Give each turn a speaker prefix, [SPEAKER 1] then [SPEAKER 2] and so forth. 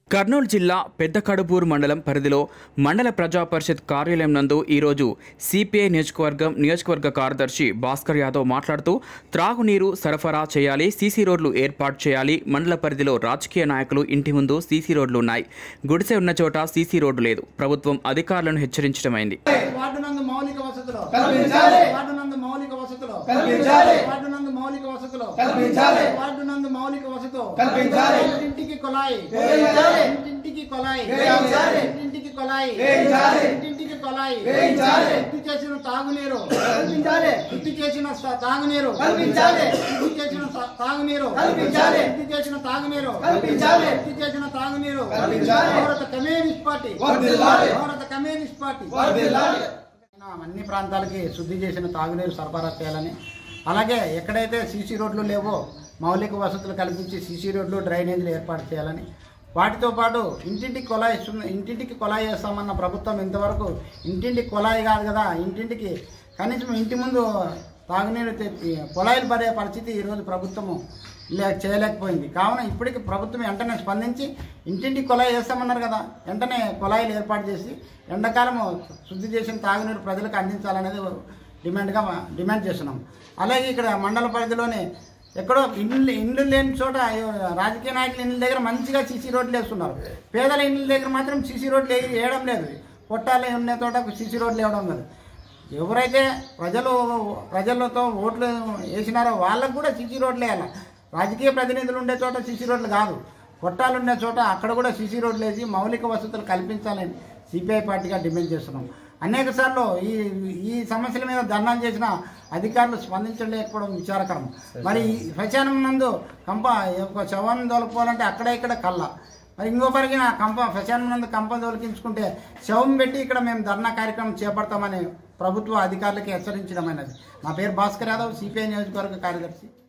[SPEAKER 1] కర్నూలు జిల్లా పెద్ద కడుపూరు మండలం పరిధిలో మండల ప్రజా పరిషత్ కార్యాలయం నందు ఈరోజు సిపిఐ నియోజకవర్గం నియోజకవర్గ కార్యదర్శి భాస్కర్ యాదవ్ మాట్లాడుతూ త్రాగునీరు సరఫరా చేయాలి సీసీ రోడ్లు ఏర్పాటు చేయాలి మండల పరిధిలో రాజకీయ నాయకులు ఇంటి ముందు సీసీ రోడ్లు ఉన్నాయి గుడిసె ఉన్న చోట సీసీ రోడ్డు లేదు ప్రభుత్వం అధికారులను హెచ్చరించడమైంది
[SPEAKER 2] వార్డు నందు మౌలిక వసతులు
[SPEAKER 3] కల్పించాలి.
[SPEAKER 2] వార్డు నందు మౌలిక వసతులు
[SPEAKER 3] కల్పించాలి.
[SPEAKER 2] వార్డు నందు మౌలిక వసతులు
[SPEAKER 3] కల్పించాలి.
[SPEAKER 2] వార్డు నందు మౌలిక వసతు
[SPEAKER 3] కల్పించాలి.
[SPEAKER 2] ఇంటింటికి కొలాయి
[SPEAKER 3] వేయించాలి.
[SPEAKER 2] ఇంటింటికి కొలాయి
[SPEAKER 3] వేయించాలి.
[SPEAKER 2] ఇంటింటికి కొలాయి
[SPEAKER 3] వేయించాలి.
[SPEAKER 2] ఇంటింటికి కొలాయి
[SPEAKER 3] వేయించాలి.
[SPEAKER 2] శుద్ధి చేసిన తాగునీరు
[SPEAKER 3] కల్పించాలి.
[SPEAKER 2] శుద్ధి చేసిన స- తాగునీరు
[SPEAKER 3] కల్పించాలి.
[SPEAKER 2] శుద్ధి చేసిన స- తాగునీరు
[SPEAKER 3] కల్పించాలి.
[SPEAKER 2] శుద్ధి చేసిన తాగునీరు
[SPEAKER 3] కల్పించాలి.
[SPEAKER 2] శుద్ధి చేసిన తాగునీరు
[SPEAKER 3] కల్పించాలి.
[SPEAKER 2] భారత కమ్యూనిస్ట్ పార్టీ
[SPEAKER 3] వర్ధిల్లాలి.
[SPEAKER 2] భారత కమ్యూనిస్ట్ పార్టీ
[SPEAKER 3] వర్ధిల్లాలి.
[SPEAKER 2] అన్ని ప్రాంతాలకి శుద్ధి చేసిన తాగునీరు సరఫరా చేయాలని అలాగే ఎక్కడైతే సీసీ రోడ్లు లేవో మౌలిక వసతులు కల్పించి సీసీ రోడ్లు డ్రైనేజీలు ఏర్పాటు చేయాలని వాటితో పాటు ఇంటింటికి కొలాయి ఇస్తున్న- ఇంటింటికి కొలాయి వేస్తామన్న ప్రభుత్వం ఇంతవరకు ఇంటింటికి కొలాయి కాదు కదా ఇంటింటికి కనీసం ఇంటి ముందు తాగునీరు తెప్పి కొలాయిలు పడే పరిస్థితి ఈరోజు ప్రభుత్వము లే చేయలేకపోయింది కావున ఇప్పటికి ప్రభుత్వం వెంటనే స్పందించి ఇంటింటికి కొలాయి వేస్తామన్నారు కదా వెంటనే కొలాయిలు ఏర్పాటు చేసి ఎండాకాలము శుద్ధి చేసిన తాగునీరు ప్రజలకు అందించాలనేది డిమాండ్గా డిమాండ్ చేస్తున్నాం అలాగే ఇక్కడ మండల పరిధిలోనే ఎక్కడో ఇండ్లు ఇండ్లు లేని చోట రాజకీయ నాయకుల ఇండ్ల దగ్గర మంచిగా సీసీ రోడ్లు వేస్తున్నారు పేదల ఇండ్ల దగ్గర మాత్రం సీసీ రోడ్లు వే- వేయడం లేదు కొట్టాలు ఉన్న చోట సీసీ రోడ్లు వేయడం లేదు ఎవరైతే ప్రజలు ప్రజలతో ఓట్లు వేసినారో వాళ్ళకు కూడా సీసీ రోడ్లు వేయాలి రాజకీయ ప్రతినిధులు ఉండే చోట సీసీ రోడ్లు కాదు కొట్టాలు ఉండే చోట అక్కడ కూడా సీసీ రోడ్లు వేసి మౌలిక వసతులు కల్పించాలని సిపిఐ పార్టీగా డిమాండ్ చేస్తున్నాం అనేక సార్లు ఈ ఈ సమస్యల మీద ధర్నాలు చేసిన అధికారులు స్పందించలేకపోవడం విచారకరం మరి ఈ శ్మశానం నందు కంప ఒక శవాన్ని దొలకపోవాలంటే అక్కడ ఇక్కడ కళ్ళ మరి ఇంకో పరిగిన కంప శ్మశానం నందు కంప దొలికించుకుంటే శవం పెట్టి ఇక్కడ మేము ధర్నా కార్యక్రమం చేపడతామని ప్రభుత్వ అధికారులకి హెచ్చరించడమైనది నా పేరు భాస్కర్ యాదవ్ సిపిఐ నియోజకవర్గ కార్యదర్శి